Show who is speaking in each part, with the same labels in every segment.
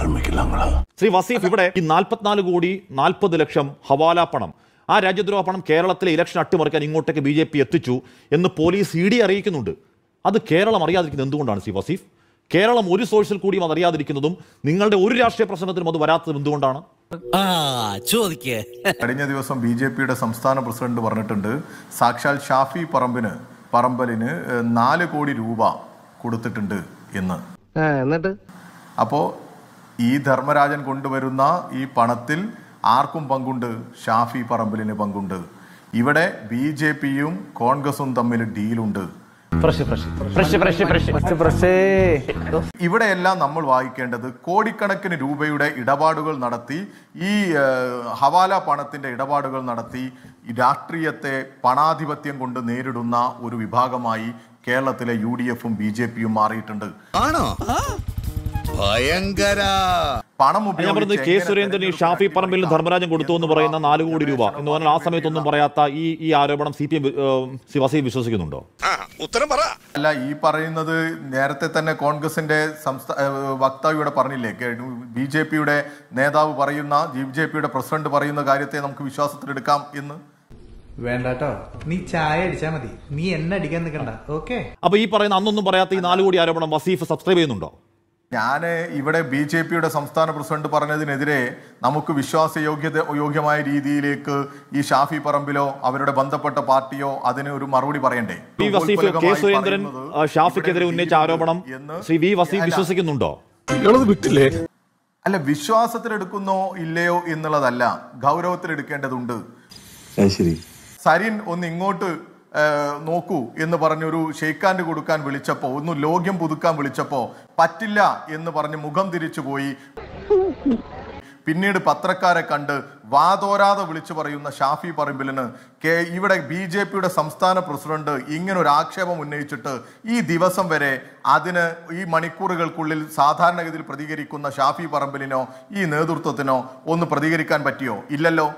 Speaker 1: ஆரம்பிக்கலாங்களா
Speaker 2: ശ്രീ വസീഫ് ഇവിടെ ഈ നാൽപ്പത്തിനാല് കോടി നാൽപ്പത് ലക്ഷം ഹവാല പണം ആ രാജ്യദ്രോഹ പണം കേരളത്തിലെ ഇലക്ഷൻ അട്ടിമറിക്കാൻ ഇങ്ങോട്ടേക്ക് ബി ജെ പി എത്തിച്ചു എന്ന് പോലീസ് ഇ ഡി അറിയിക്കുന്നുണ്ട് അത് കേരളം അറിയാതിരിക്കുന്നത് എന്തുകൊണ്ടാണ് ശ്രീ വസീഫ് കേരളം ഒരു സോഴ്സിൽ കൂടിയും അത് അറിയാതിരിക്കുന്നതും നിങ്ങളുടെ ഒരു രാഷ്ട്രീയ പ്രസംഗത്തിനും അത് വരാത്തതും എന്തുകൊണ്ടാണ്
Speaker 3: ആ ചോദിക്കേ
Speaker 4: കഴിഞ്ഞ ദിവസം ബി ജെ പിയുടെ സംസ്ഥാന പ്രസിഡന്റ് പറഞ്ഞിട്ടുണ്ട് സാക്ഷാൽ ഷാഫി പറമ്പിന് പറമ്പലിന് ഏഹ്, നാല് കോടി രൂപ കൊടുത്തിട്ടുണ്ട് എന്ന്
Speaker 5: എന്നിട്ട്
Speaker 4: അപ്പോൾ ഈ ധർമ്മരാജൻ കൊണ്ടുവരുന്ന ഈ പണത്തിൽ ആർക്കും പങ്കുണ്ട് ഷാഫി പറമ്പലിന് പങ്കുണ്ട് ഇവിടെ ബി ജെ പിയും കോൺഗ്രസും തമ്മിൽ ഡീലുണ്ട് ഇവിടെയെല്ലാം നമ്മൾ വായിക്കേണ്ടത് കോടിക്കണക്കിന് രൂപയുടെ ഇടപാടുകൾ നടത്തി ഈ ഏഹ്, ഹവാല പണത്തിന്റെ ഇടപാടുകൾ നടത്തി ഈ രാഷ്ട്രീയത്തെ പണാധിപത്യം കൊണ്ട് നേരിടുന്ന ഒരു വിഭാഗമായി കേരളത്തിലെ യു ഡി എഫും ബി ജെ പിയും മാറിയിട്ടുണ്ട്
Speaker 3: ആണോ ഭയങ്കര
Speaker 4: പണം
Speaker 2: ഞാൻ പറയുന്നത് കെ
Speaker 4: എങ്ങനെ
Speaker 2: സുരേന്ദ്രൻ ഈ
Speaker 4: തെരഞ്ഞെടുപ്പ്
Speaker 2: ഷാഫി പറമ്പിൽ ധർമ്മരാജൻ കൊടുത്തു എന്ന് പറയുന്ന നാല് കോടി രൂപ എന്ന് പറഞ്ഞാൽ ആ സമയത്തൊന്നും പറയാത്ത ഈ ഈ ആരോപണം C P M C Vaseef വിശ്വസിക്കുന്നുണ്ടോ
Speaker 3: ഉത്തരം പറ
Speaker 4: അല്ല ഈ പറയുന്നത് നേരത്തെ തന്നെ കോൺഗ്രസിന്റെ സംസ്ഥാന വക്താവ് ഇവിടെ പറഞ്ഞില്ലേ ബി ജെ പിയുടെ നേതാവ് പറയുന്ന ബി ജെ പിയുടെ പ്രസിഡന്റ് പറയുന്ന കാര്യത്തെ നമുക്ക് വിശ്വാസത്തിലെടുക്കാം എന്ന്
Speaker 6: വേണ്ടാട്ടോ നീ ചായ അടിച്ചാ മതി നീ എന്നെ അടിക്കാൻ നിൽക്കണ്ട ഓക്കേ
Speaker 2: അപ്പൊ ഈ പറയുന്ന അന്നൊന്നും പറയാത്ത ഈ നാല് കോടി ആരോപണം വസീഫ് സബ്സ്ക്രൈബ് ചെയ്യുന്നുണ്ടോ
Speaker 4: ഞാൻ ഇവിടെ ബി ജെ പിയുടെ സംസ്ഥാന പ്രസിഡന്റ് പറഞ്ഞതിനെതിരെ നമുക്ക് വിശ്വാസയോഗ്യത യോഗ്യമായ രീതിയിലേക്ക് ഈ ഷാഫി പറമ്പിലോ അവരുടെ ബന്ധപ്പെട്ട പാർട്ടിയോ അതിന് ഒരു മറുപടി പറയണ്ടേ
Speaker 2: വി വസീഫ് കെ
Speaker 4: ഉപോത്ബലകമായി
Speaker 2: സുരേന്ദ്രൻ
Speaker 4: പറയുന്നത്
Speaker 2: ആ, ഷാഫിക്കെതിരെ
Speaker 4: ഇവിടെ
Speaker 2: ഉന്നയിച്ച ആരോപണം
Speaker 4: എന്ന്
Speaker 2: ശ്രീ വി വസീഫ്
Speaker 4: അല്ല,
Speaker 2: വിശ്വസിക്കുന്നുണ്ടോ
Speaker 4: അല്ല വിശ്വാസത്തിലെടുക്കുന്നോ ഇല്ലയോ എന്നുള്ളതല്ല ഗൗരവത്തിലെടുക്കേണ്ടതുണ്ട്
Speaker 1: ശരി
Speaker 4: സരിൻ ഒന്ന് ഇങ്ങോട്ട് ആ, നോക്കൂ എന്ന് പറഞ്ഞൊരു ഷെയ്ക്കാൻഡ് കൊടുക്കാൻ വിളിച്ചപ്പോ ഒന്ന് ലോഗ്യം പുതുക്കാൻ വിളിച്ചപ്പോ പറ്റില്ല എന്ന് പറഞ്ഞ് മുഖം തിരിച്ചു പോയി പിന്നീട് പത്രക്കാരെ കണ്ട് വാതോരാതെ വിളിച്ചു പറയുന്ന ഷാഫി പറമ്പിലിന് കെ ഇവിടെ ബി ജെ പിയുടെ സംസ്ഥാന പ്രസിഡന്റ് ഇങ്ങനെ ഒരു ആക്ഷേപം ഉന്നയിച്ചിട്ട് ഈ ദിവസം വരെ അതിന് ഈ മണിക്കൂറുകൾക്കുള്ളിൽ സാധാരണഗതിയിൽ പ്രതികരിക്കുന്ന ഷാഫി പറമ്പിലിനോ ഈ നേതൃത്വത്തിനോ ഒന്ന് പ്രതികരിക്കാൻ പറ്റിയോ ഇല്ലല്ലോ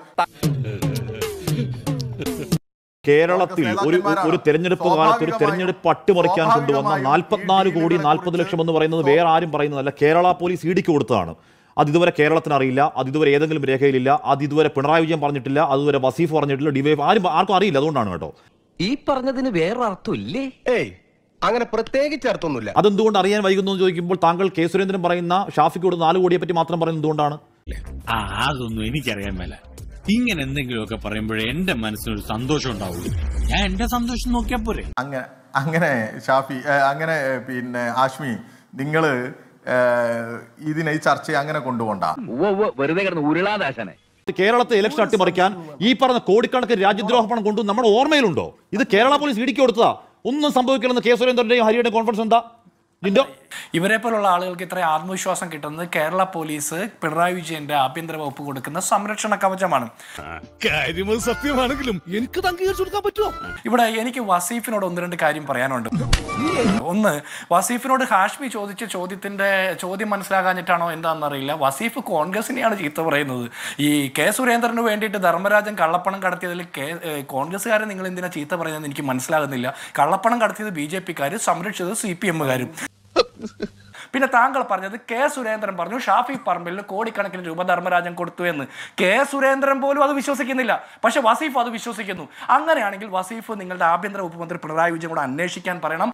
Speaker 2: കേരളത്തിൽ ഒരു ഒരു തെരഞ്ഞെടുപ്പ് കാലത്ത് ഒരു തെരഞ്ഞെടുപ്പ് അട്ടിമറിക്കാൻ കൊണ്ടുവന്ന നാൽപ്പത്തിനാല് കോടി നാൽപ്പത് ലക്ഷം എന്ന് പറയുന്നത് വേറെ ആരും പറയുന്നതല്ല കേരള പോലീസ് ഇടിക്ക് കൊടുത്തതാണ് അത് ഇതുവരെ കേരളത്തിന് അറിയില്ല അത് ഇതുവരെ ഏതെങ്കിലും രേഖയിലില്ല അത് ഇതുവരെ പിണറായി വിജയൻ പറഞ്ഞിട്ടില്ല അതുവരെ വസീഫ് പറഞ്ഞിട്ടില്ല ഡിവൈഫ് ആരും ആർക്കും അറിയില്ല അതുകൊണ്ടാണ് കേട്ടോ
Speaker 5: ഈ പറഞ്ഞതിന് വേറൊരർത്ഥം ഇല്ലേ
Speaker 7: ഏയ് അങ്ങനെ പ്രത്യേകിച്ച് അർത്ഥമൊന്നുമില്ല
Speaker 2: അതെന്തുകൊണ്ട് അറിയാൻ വൈകുന്നു എന്ന് ചോദിക്കുമ്പോൾ താങ്കൾ കെ സുരേന്ദ്രൻ പറയുന്ന ഷാഫിക്ക് കൊടുത്ത നാല് കോടിയെ പറ്റി മാത്രം പറയുന്നത് എന്തുകൊണ്ടാണ്
Speaker 8: ആ അതൊന്നും എനിക്കറിയാൻ മേല ഇങ്ങനെ എന്തെങ്കിലുമൊക്കെ പറയുമ്പോഴേ എന്റെ മനസ്സിനൊരു സന്തോഷം ഉണ്ടാവുള്ളൂ ഞാൻ എന്റെ സന്തോഷം നോക്കിയാ പോരെ
Speaker 4: അങ്ങനെ അങ്ങനെ ഷാഫി ഏ, അങ്ങനെ പിന്നെ ആഷ്മി നിങ്ങള് ഏ, ഇതിനെ ഈ ചർച്ചയെ അങ്ങനെ കൊണ്ടുപോണ്ട
Speaker 5: വെറുതെ കിടന്ന് ഉരുളാദാശനെ
Speaker 2: കേരളത്തെ ഇലക്ഷൻ അട്ടിമറിക്കാൻ ഈ പറഞ്ഞ കോടിക്കണക്കിന് രാജ്യദ്രോഹ പണം കൊണ്ടു നമ്മുടെ ഓർമ്മയിലുണ്ടോ ഇത് കേരള പോലീസ് ഇടിക്ക് കൊടുത്തതാ ഒന്നും സംഭവിക്കില്ലെന്ന് കെ സുരേന്ദ്രന്റെയും ഹരിയുടെ കോൺഫറൻസ് എന്താ ജിൻഡോ
Speaker 9: ഇവരെ പോലുള്ള ആളുകൾക്ക് ഇത്ര ആത്മവിശ്വാസം കിട്ടുന്നത് കേരള പോലീസ് പിണറായി വിജയന്റെ ആഭ്യന്തര വകുപ്പ് കൊടുക്കുന്ന സംരക്ഷണ കവചമാണ്
Speaker 3: കാര്യം സത്യമാണെങ്കിലും എനിക്ക് അംഗീകരിച്ചു കൊടുക്കാൻ പറ്റുമോ
Speaker 9: ഇവിടെ എനിക്ക് വസീഫിനോട് ഒന്ന് രണ്ട് കാര്യം പറയാനുണ്ട് ഒന്ന് വസീഫിനോട് ഹാഷ്മി ചോദിച്ച ചോദ്യത്തിന്റെ ചോദ്യം മനസ്സിലാകാഞ്ഞിട്ടാണോ എന്താണെന്നറിയില്ല വസീഫ് കോൺഗ്രസിനെയാണ് ചീത്ത പറയുന്നത് ഈ കെ സുരേന്ദ്രന് വേണ്ടിയിട്ട് ധർമ്മരാജൻ കള്ളപ്പണം കടത്തിയതിൽ കെ ഏഹ് കോൺഗ്രസ്സുകാരെ നിങ്ങൾ എന്തിനാ ചീത്ത പറയുന്നത് എനിക്ക് മനസ്സിലാകുന്നില്ല കള്ളപ്പണം കടത്തിയത് ബി ജെ പിക്കാർ സംരക്ഷിച്ചത് സി പി എമ്മുകാരും പിന്നെ താങ്കൾ പറഞ്ഞത് കെ സുരേന്ദ്രൻ പറഞ്ഞു ഷാഫി പറമ്പിലിന് കോടിക്കണക്കിന് രൂപ ധർമ്മരാജൻ കൊടുത്തു എന്ന് കെ സുരേന്ദ്രൻ പോലും അത് വിശ്വസിക്കുന്നില്ല പക്ഷെ വസീഫ് അത് വിശ്വസിക്കുന്നു അങ്ങനെയാണെങ്കിൽ വസീഫ് നിങ്ങളുടെ ആഭ്യന്തര വകുപ്പ് മന്ത്രി പിണറായി വിജയൻ കൂടെ അന്വേഷിക്കാൻ പറയണം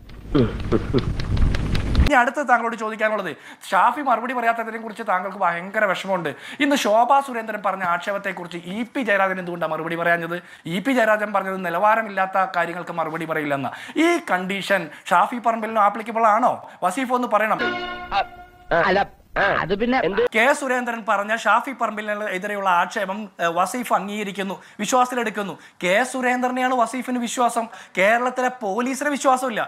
Speaker 9: ഇനി അടുത്ത താങ്കളോട് ചോദിക്കാനുള്ളത് ഷാഫി മറുപടി പറയാത്തതിനെ കുറിച്ച് താങ്കൾക്ക് ഭയങ്കര വിഷമമുണ്ട് ഇന്ന് ശോഭാ സുരേന്ദ്രൻ പറഞ്ഞ ആക്ഷേപത്തെ കുറിച്ച് ഇ പി ജയരാജൻ എന്തുകൊണ്ടാണ് മറുപടി പറയാഞ്ഞത് ഇ പി ജയരാജൻ പറഞ്ഞത് നിലവാരമില്ലാത്ത കാര്യങ്ങൾക്ക് മറുപടി പറയില്ലെന്ന ഈ കണ്ടീഷൻ ഷാഫി പറമ്പിലിനും ആപ്ലിക്കബിൾ ആണോ വസീഫ് ഒന്ന് പറയണം
Speaker 5: അല്ല അത് പിന്നെ
Speaker 9: കെ സുരേന്ദ്രൻ പറഞ്ഞ ഷാഫി പറമ്പിലിന് എതിരെയുള്ള ആക്ഷേപം ഏഹ്, വസീഫ് അംഗീകരിക്കുന്നു വിശ്വാസത്തിലെടുക്കുന്നു കെ സുരേന്ദ്രനെയാണ് വസീഫിന് വിശ്വാസം കേരളത്തിലെ പോലീസിന് വിശ്വാസമില്ല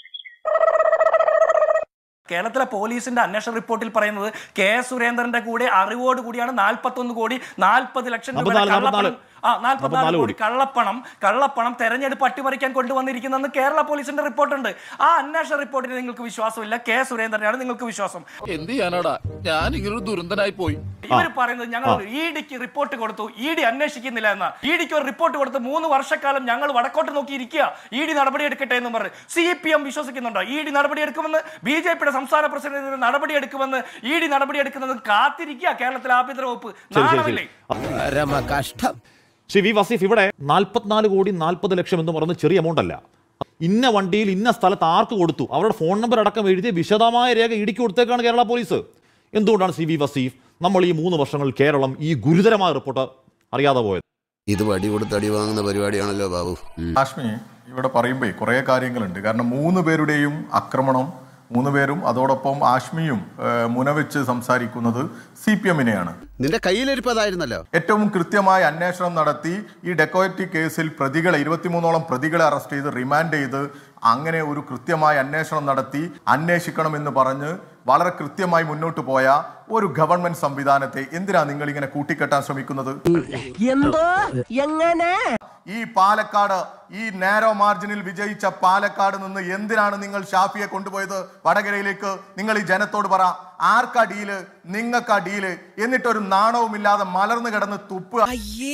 Speaker 9: കേരളത്തിലെ പോലീസിന്റെ അന്വേഷണ റിപ്പോർട്ടിൽ പറയുന്നത് കെ സുരേന്ദ്രന്റെ കൂടെ അറിവോട് കൂടിയാണ് നാൽപ്പത്തൊന്ന് കോടി നാൽപ്പത് ലക്ഷം രൂപയുടെ
Speaker 2: നാൽപ്പത്തിനാല്,
Speaker 9: കള്ളപ്പണം ആ നാൽപ്പത്തിനാല്
Speaker 2: 44
Speaker 9: കോടി കള്ളപ്പണം കള്ളപ്പണം തെരഞ്ഞെടുപ്പ് അട്ടിമറിക്കാൻ കൊണ്ടുവന്നിരിക്കുന്നെന്ന് കേരള പോലീസിന്റെ റിപ്പോർട്ടുണ്ട് ആ അന്വേഷണ റിപ്പോർട്ടിന് നിങ്ങൾക്ക് വിശ്വാസമില്ല കെ സുരേന്ദ്രനാണ് നിങ്ങൾക്ക് വിശ്വാസം
Speaker 3: എന്ത് ചെയ്യാനാടാ ഞാൻ ഇങ്ങനൊരു ദുരന്തനായി പോയി
Speaker 9: ഇവർ പറയുന്നത് ഞങ്ങൾ ഇ ഡിക്ക് റിപ്പോർട്ട് കൊടുത്തു ഇ ഡി അന്വേഷിക്കുന്നില്ല എന്ന ഇ ഡിക്ക് ഒരു റിപ്പോർട്ട് കൊടുത്ത് മൂന്ന് വർഷക്കാലം ഞങ്ങൾ വടക്കോട്ട് നോക്കി ഇരിക്കുക ഇ ഡി നടപടി എടുക്കട്ടെ എന്ന് പറഞ്ഞു സി പി എം വിശ്വസിക്കുന്നുണ്ടോ ഇ ഡി നടപടി എടുക്കുമെന്ന് ബി ജെ പിയുടെ സംസ്ഥാന പ്രസിഡന്റ് നടപടി എടുക്കുമെന്ന് ഇ ഡി നടപടി എടുക്കുന്നത് കാത്തിരിക്കുക കേരളത്തിലെ ആഭ്യന്തര വകുപ്പ്
Speaker 2: ശരി ശരി
Speaker 9: നാണമില്ലേ
Speaker 2: ശരി
Speaker 7: കഷ്ടം
Speaker 2: ശ്രീ വി വസീഫ് ഇവിടെ നാൽപ്പത്തിനാല് കോടി നാൽപ്പത് ലക്ഷം എന്ന് പറയുന്നത് ചെറിയ എമൗണ്ട് അല്ല ഇന്ന വണ്ടിയിൽ ഇന്ന സ്ഥലത്ത് ആർക്ക് കൊടുത്തു അവരുടെ ഫോൺ നമ്പർ അടക്കം എഴുതിയ വിശദമായ രേഖ ഇടിക്ക് കൊടുത്തേക്കാണ് കേരള പോലീസ് എന്തുകൊണ്ടാണ് സി വി വസീഫ് നമ്മൾ ഈ മൂന്ന് വർഷങ്ങളിൽ കേരളം ഈ ഗുരുതരമായ റിപ്പോർട്ട് അറിയാതെ പോയത്
Speaker 1: ഇത് വടി കൊടുത്ത് അടി വാങ്ങുന്ന പരിപാടിയാണല്ലോ ബാബു
Speaker 4: കാശ്മി ഇവിടെ പറയുമ്പോൾ കുറേ കാര്യങ്ങളുണ്ട് കാരണം മൂന്ന് പേരുടെയും ആക്രമണം മൂന്ന് പേരും അതോടൊപ്പം ആഷ്മിയും ഏഹ്, മുനവെച്ച് സംസാരിക്കുന്നത് സി പി എമ്മിനെയാണ്
Speaker 1: നിന്റെ കയ്യിലിരിപ്പതായിരുന്നല്ലോ
Speaker 4: ഏറ്റവും കൃത്യമായ അന്വേഷണം നടത്തി ഈ ഡെക്കോയറ്റി കേസിൽ പ്രതികളെ ഇരുപത്തിമൂന്നോളം പ്രതികളെ അറസ്റ്റ് ചെയ്ത് റിമാൻഡ് ചെയ്ത് അങ്ങനെ ഒരു കൃത്യമായ അന്വേഷണം നടത്തി അന്വേഷിക്കണമെന്ന് പറഞ്ഞ് വളരെ കൃത്യമായി മുന്നോട്ട് പോയ ഒരു ഗവൺമെന്റ് സംവിധാനത്തെ എന്തിനാ നിങ്ങൾ ഇങ്ങനെ കൂട്ടിക്കെട്ടാൻ ശ്രമിക്കുന്നത്
Speaker 5: എന്തോ എങ്ങനെ
Speaker 4: ഈ പാലക്കാട് ഈ നാരോ മാർജിനിൽ വിജയിച്ച പാലക്കാട് നിന്ന് എന്തിനാണ് നിങ്ങൾ ഷാഫിയെ കൊണ്ടുപോയത് വടകരയിലേക്ക് നിങ്ങൾ ഈ ജനത്തോട് പറ ആർക്കാ ഡീല് നിങ്ങൾക്കാ ഡീല് എന്നിട്ടൊരു നാണവുമില്ലാതെ മലർന്നു കിടന്ന് തുപ്പുക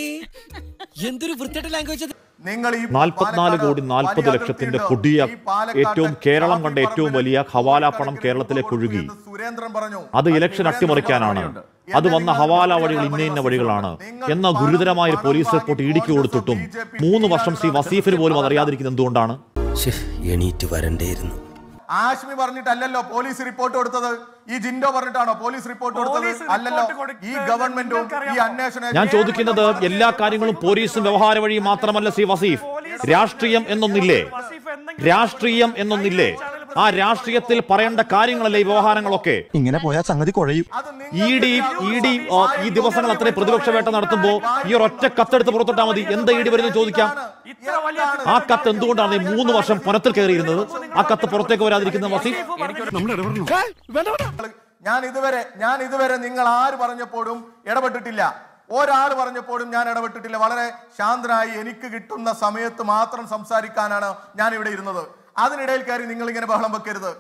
Speaker 3: എന്തൊരു വൃത്തിയുടെ ലാംഗ്വേജ്
Speaker 4: നിങ്ങൾ ഈ
Speaker 2: നാൽപ്പത്തിനാല്
Speaker 4: പാലക്കാട്
Speaker 2: കോടി നാൽപ്പത്
Speaker 4: വലിയ
Speaker 2: ലക്ഷത്തിന്റെ
Speaker 4: അതിർത്തിയുണ്ട്.
Speaker 2: കൊടിയ
Speaker 4: ഈ പാലക്കാട്ട്
Speaker 2: ഏറ്റവും കേരളം കണ്ട
Speaker 4: ഷാഫി
Speaker 2: ഏറ്റവും
Speaker 4: പറമ്പിൽ
Speaker 2: വലിയ ഹവാല പണം
Speaker 4: കണക്കിന്
Speaker 2: കേരളത്തിലേക്ക്
Speaker 4: കൊടുത്തു
Speaker 2: ഒഴുകി
Speaker 4: എന്ന് സുരേന്ദ്രൻ പറഞ്ഞു
Speaker 2: അത് ഇലക്ഷൻ അട്ടിമറിക്കാനാണ് അത് വന്ന ഹവാല വഴികൾ ഇന്ന ഇന്ന വഴികളാണ് എന്ന ഗുരുതരമായ ഒരു പോലീസ് റിപ്പോർട്ട് ഇടിക്ക് കൊടുത്തിട്ടും മൂന്ന് വർഷം സി വസീഫിന് പോലും അതറിയാതിരിക്കുന്നത് എന്തുകൊണ്ടാണ്
Speaker 7: എണീറ്റ് വരണ്ടേയിരുന്നു
Speaker 4: ആഷ്മി പറഞ്ഞിട്ടല്ലല്ലോ പോലീസ് റിപ്പോർട്ട് കൊടുത്തത് ഈ ജിൻഡോ പറഞ്ഞിട്ടാണോ പോലീസ് റിപ്പോർട്ട് കൊടുത്തത്
Speaker 9: പോലീസ്
Speaker 4: അല്ലല്ലോ
Speaker 9: റിപ്പോർട്ട് കൊടുത്തത്
Speaker 4: ഈ ഗവൺമെന്റും ഈ
Speaker 9: നിങ്ങൾക്കറിയാമോ?
Speaker 4: അന്വേഷണ
Speaker 2: ഞാൻ ചോദിക്കുന്നത് എല്ലാ കാര്യങ്ങളും പോലീസും വ്യവഹാര വഴിയും മാത്രമല്ല സി വസീഫ് രാഷ്ട്രീയം എന്നൊന്നില്ലേ രാഷ്ട്രീയം എന്നൊന്നില്ലേ ആ രാഷ്ട്രീയത്തിൽ പറയേണ്ട കാര്യങ്ങളല്ലേ ഈ വ്യവഹാരങ്ങളൊക്കെ
Speaker 6: ഇങ്ങനെ പോയാൽ സംഗതി കുഴയും
Speaker 4: അത്
Speaker 2: ഇ ഡി ഇ ഡി ആ, ഈ ദിവസങ്ങൾ അത്രയും പ്രതിപക്ഷ വേട്ട നടത്തുമ്പോ ഈ ഒരൊറ്റ കത്തെടുത്ത് പുറത്തിട്ടാ മതി എന്താ ഇ ഡി വരുന്നത് ചോദിക്കാം
Speaker 9: ഇത്ര വലിയ
Speaker 2: ആ കത്ത് എന്തുകൊണ്ടാണ് ഈ മൂന്ന് വർഷം പുനത്തിൽ കയറിയിരുന്നത് ആ കത്ത് പുറത്തേക്ക് വരാതിരിക്കുന്ന വസീഫ്
Speaker 4: ഞാൻ ഇതുവരെ ഞാൻ ഇതുവരെ നിങ്ങൾ ആര് പറഞ്ഞപ്പോഴും ഇടപെട്ടിട്ടില്ല ഒരാൾ പറഞ്ഞപ്പോഴും ഞാൻ ഇടപെട്ടിട്ടില്ല വളരെ ശാന്തനായി എനിക്ക് കിട്ടുന്ന സമയത്ത് മാത്രം സംസാരിക്കാനാണ് ഞാൻ ഇവിടെ ഇരുന്നത് അതിനിടയിൽ കയറി നിങ്ങൾ ഇങ്ങനെ ബഹളം വെക്കരുത്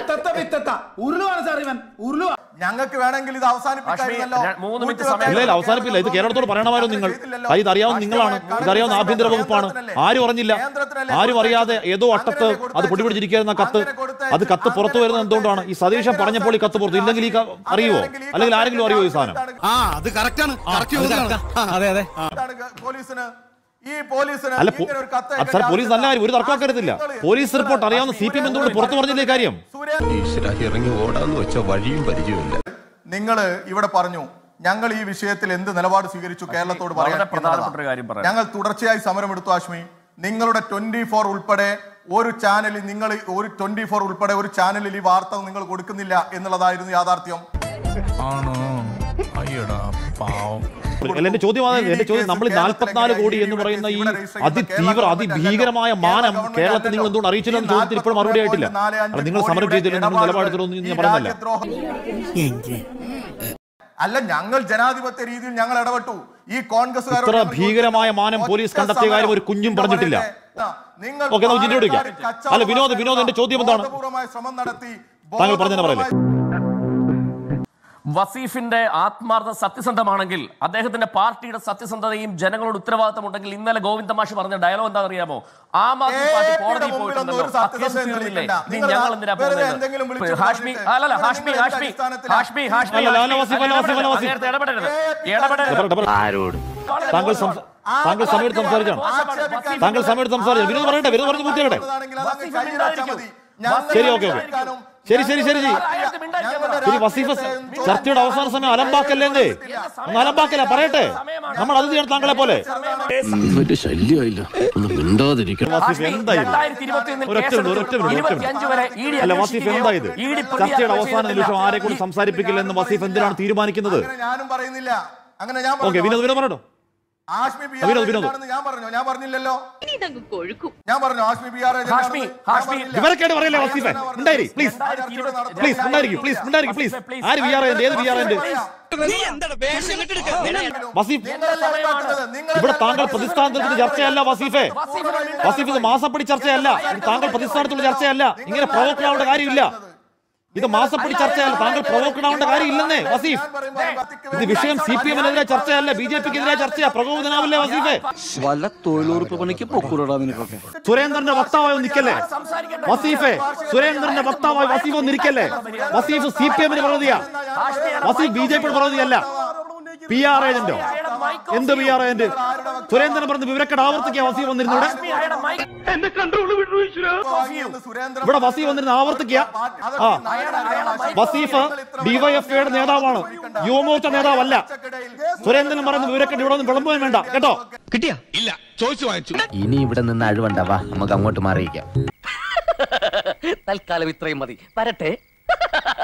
Speaker 4: ഞങ്ങൾക്ക് വേണമെങ്കിൽ ഇത് അവസാനിപ്പിക്കായിരുന്നല്ലോ
Speaker 2: ഇല്ല ഇല്ല അവസാനിപ്പില്ല ഇത് കേരളത്തോട് പറയണമായിരുന്നു നിങ്ങൾ അത് ഇതറിയാവുന്ന നിങ്ങളാണ് ഇതറിയാവുന്ന ആഭ്യന്തര വകുപ്പാണ് ആരും അറിഞ്ഞില്ല ആരും അറിയാതെ ഏതോ അട്ടത്ത് അത് പൊടിപിടിച്ചിരിക്കുന്ന കത്ത് അത് കത്ത് പുറത്തു വരുന്നത് എന്തുകൊണ്ടാണ് ഈ സതീശൻ പറഞ്ഞപ്പോൾ ഈ കത്ത് പുറത്തു ഇല്ലെങ്കിൽ ഈ ക- അറിയുമോ അല്ലെങ്കിൽ ആരെങ്കിലും അറിയുമോ ഈ സാധനം
Speaker 3: ആ അത് കറക്റ്റ് ആണ് അതെ അതെ
Speaker 4: പോലീസിന് ഈ പോലീസിന്
Speaker 2: അല്ല പോ-
Speaker 4: ഇങ്ങനെ ഒരു കത്ത്
Speaker 2: അത് സാർ പോലീസ് നല്ല കാര്യം ഒരു തർക്കമാക്കരുതില്ല പോലീസ് റിപ്പോർട്ട് അറിയാവുന്ന സി പി എം എന്തുകൊണ്ട് പുറത്തു പറഞ്ഞില്ലേ ഈ കാര്യം
Speaker 4: സുരേന്ദ്രൻ
Speaker 1: ഇറങ്ങി ഓടാന്ന് വെച്ച വഴിയും പരിചയമില്ല
Speaker 4: നിങ്ങൾ ഇവിടെ പറഞ്ഞു ഞങ്ങൾ ഈ വിഷയത്തിൽ എന്ത് നിലപാട് സ്വീകരിച്ചു കേരളത്തോട് പറയാൻ
Speaker 5: വളരെ പ്രധാനപ്പെട്ട ഒരു കാര്യം
Speaker 4: എന്നതാ.
Speaker 5: പറയാം.
Speaker 4: ഞങ്ങൾ തുടർച്ചയായി സമരമെടുത്തു ആഷ്മി നിങ്ങളുടെ ട്വന്റി ഫോർ ഉൾപ്പെടെ ഒരു ചാനലിൽ നിങ്ങൾ ഒരു ട്വന്റി ഫോർ ഉൾപ്പെടെ ഒരു ചാനലിൽ ഈ വാർത്ത നിങ്ങൾ കൊടുക്കുന്നില്ല എന്നുള്ളതായിരുന്നു യാഥാർത്ഥ്യം
Speaker 3: ആണോ അയ്യടാ പാവം
Speaker 2: അല്ല എന്റെ ചോദ്യം അതായത് എന്റെ ചോദ്യം നമ്മൾ നാൽപ്പത്തിനാല് കോടി എന്ന് പറയുന്ന ഈ അതിതീവ്ര അതിഭീകരമായ മാനം കേരളത്തിൽ നിങ്ങൾ എന്തുകൊണ്ട് അറിയിച്ചില്ല എന്ന് ചോദ്യത്തിന് ഇപ്പോഴും മറുപടി ആയിട്ടില്ല അല്ല നിങ്ങൾ സമരം ചെയ്തില്ല നിങ്ങൾ നിലപാടെടുത്തിട്ടൊന്നും ഞാൻ പറയുന്നില്ല
Speaker 4: അല്ല ഞങ്ങൾ ജനാധിപത്യ രീതിയിൽ ഞങ്ങൾ ഇടപെട്ടു ഈ കോൺഗ്രസ്
Speaker 2: ഇത്ര ഭീകരമായ മാനം പോലീസ് കണ്ടെത്തിയ കാര്യം ഒരു കുഞ്ഞും പറഞ്ഞിട്ടില്ല. ഓക്കേ, നമുക്ക് ജിന്നോട് ചോദിക്കാം. അല്ല, വിനോദ്, വിനോദ്, എന്റെ ചോദ്യം എന്താണ്?
Speaker 4: ശ്രമം നടത്തി
Speaker 2: താങ്കൾ പറഞ്ഞതിനെ പറയല്ലേ
Speaker 5: വസീഫിന്റെ ആത്മാർത്ഥ സത്യസന്ധമാണെങ്കിൽ അദ്ദേഹത്തിന്റെ പാർട്ടിയുടെ സത്യസന്ധതയും ജനങ്ങളോട് ഉത്തരവാദിത്തം ഉണ്ടെങ്കിൽ ഇന്നലെ ഗോവിന്ദ മാഷ് പറഞ്ഞ ഡയലോഗ് എന്താ അറിയാമോ ആം ആദ്മി പാർട്ടി
Speaker 4: ഏ,
Speaker 5: കോടതിയിൽ
Speaker 4: മുമ്പിലൊന്നും
Speaker 5: പോയിട്ടുണ്ടല്ലോ
Speaker 4: ഒരു സത്യസന്ധത
Speaker 5: ആ കേസ് തീർന്നില്ലേ
Speaker 4: തെളിയിക്കണ്ട.
Speaker 5: ഇനി
Speaker 4: നിങ്ങൾ
Speaker 5: ഞങ്ങൾ എന്തിനാ
Speaker 4: വെറുതെ എന്തെങ്കിലും വിളിച്ച്
Speaker 5: പോകുന്നത് ഹാഷ്മി
Speaker 4: പറഞ്ഞിട്ട്
Speaker 5: അല്ലല്ല
Speaker 4: നിങ്ങൾ
Speaker 5: ഹാഷ്മി
Speaker 4: എന്തിനാ
Speaker 5: ഹാഷ്മി
Speaker 4: അടിസ്ഥാനത്തിലാ?
Speaker 5: ഹാഷ്മി ഹാഷ്മി
Speaker 2: അല്ല, അല്ല, വസീഫ്, അല്ല, വസീഫ്, അല്ല, വസീഫ്.
Speaker 5: നേരത്തെ ഇടപെടരുത്
Speaker 4: ഏ,
Speaker 5: ഇടപെടരുത്
Speaker 2: ഡബിൾ, ഡബിൾ.
Speaker 7: ആരോട്
Speaker 2: താങ്കൾ സംസ- താങ്കൾ സമയത്ത് സംസാരിക്കണം താങ്കൾ സമയത്ത് സംസാരിക്കണം വിനോദ് പറയട്ടെ വിനോദ് പറഞ്ഞ് പൂർത്തിയാകട്ടെ ശരി, ഓക്കേ, ഓക്കേ. ശരി ശരി ശരി ശരി ശരി വസീഫ് ചർച്ചയുടെ അവസാന സമയം അലമ്പാക്കല്ലേ ഒന്ന് അലമ്പാക്കല്ല പറയട്ടെ നമ്മൾ അത് ചെയ്യണം താങ്കളെ പോലെ
Speaker 1: വലിയ ശല്യമായില്ല ഒന്ന് മിണ്ടാതിരിക്കണം
Speaker 2: വസീഫ് എന്താ ഇത് ഒരൊറ്റ മിനിറ്റ്, ഒരൊറ്റ മിനിറ്റ്, ഒരൊറ്റ മിനിറ്റ്. അല്ല വസീഫ് എന്താ ഇത് ചർച്ചയുടെ അവസാന നിമിഷം ആരെ കൂടി സംസാരിപ്പിക്കില്ലെന്ന് വസീഫ് എന്തിനാണ് തീരുമാനിക്കുന്നത്
Speaker 4: ഞാനും പറയുന്നില്ല അങ്ങനെ ഞാൻ
Speaker 2: ഓക്കെ
Speaker 4: പറഞ്ഞു.
Speaker 2: വിനോദ് വിനോദ് പറയട്ടോ
Speaker 4: ആഷ്മി ബി
Speaker 2: വിനോദ്, വിനോദ്.
Speaker 4: ആണെന്ന് ഞാൻ പറഞ്ഞോ ഞാൻ പറഞ്ഞില്ലല്ലോ ഞാൻ പറഞ്ഞു ആഷ്മി ബി ആർ
Speaker 5: ഹാഷ്മി, ഹാഷ്മി,
Speaker 2: വിവരക്കേട് പറയല്ലേ വസീഫെ ഉണ്ടായി പ്ലീസ് പ്ലീസ് ഉണ്ടായിരിക്കും പ്ലീസ് ഉണ്ടായിരിക്കും പ്ലീസ് ആര് വി ആർ ഏത് വി ആർ വസീഫ് ഇവിടെ താങ്കൾ പ്രതിസ്ഥാനത്തിന്റെ ചർച്ചയല്ല വസീഫെ വസീഫ് ഇത് മാസപ്പടി ചർച്ചയല്ല ഇത് താങ്കൾ പ്രതിസ്ഥാനത്തുള്ള ചർച്ചയല്ല ഇങ്ങനെ പ്രൊവോക്കഡ് ആവേണ്ട കാര്യമില്ല ഇത് മാസപ്പടി ചർച്ചയല്ല താങ്കൾ പ്രൊവോക്കഡ് ആവേണ്ട കാര്യമില്ലെന്നേ വസീഫ് ഇത് വിഷയം സി പി എമ്മിനെതിരെ ചർച്ചയല്ല ബി ജെ പിക്ക് എതിരെ ചർച്ചയാ പ്രകോപനാവില്ലേ വസീഫെ
Speaker 7: വല്ല തൊഴിലുറപ്പ് പണിക്ക് പൊക്കൂടാ നിനക്കൊക്കെ
Speaker 2: സുരേന്ദ്രന്റെ വക്താവായി നിൽക്കല്ലേ വസീഫെ സുരേന്ദ്രന്റെ വക്താവായി വസീഫ് ഒന്നിരിക്കല്ലേ വസീഫ് സി പി എമ്മിന് പ്രതിയാ വസീഫ് ബി ജെ പിയുടെ പ്രതിയല്ല പി ആർ ഏജന്റോ എന്ത് പി ആർ ഏജന്റ് സുരേന്ദ്രൻ പറഞ്ഞ് വിവരക്കേട് ആവർത്തിക്കുക വസീഫ് വന്നിരുന്നൂടെ ഇവിടെ വസീഫ് വന്നിരുന്ന് ആവർത്തിക്കുക ആ വസീഫ് ഡിവൈഎഫ്ഐയുടെ നേതാവാണ് യുവമോർച്ച നേതാവല്ല സുരേന്ദ്രൻ പറയുന്ന വിവരക്കേട് ഇവിടെ ഒന്നും വിളമ്പുകയും വേണ്ട കേട്ടോ
Speaker 7: കിട്ടിയാ
Speaker 3: ഇല്ല ചോദിച്ചു വാങ്ങിച്ചു
Speaker 7: ഇനി ഇവിടെ നിന്ന് അഴിവണ്ട വാ നമുക്ക് അങ്ങോട്ട് മാറിയിക്കാം
Speaker 5: തൽക്കാലം ഇത്രയും മതി വരട്ടെ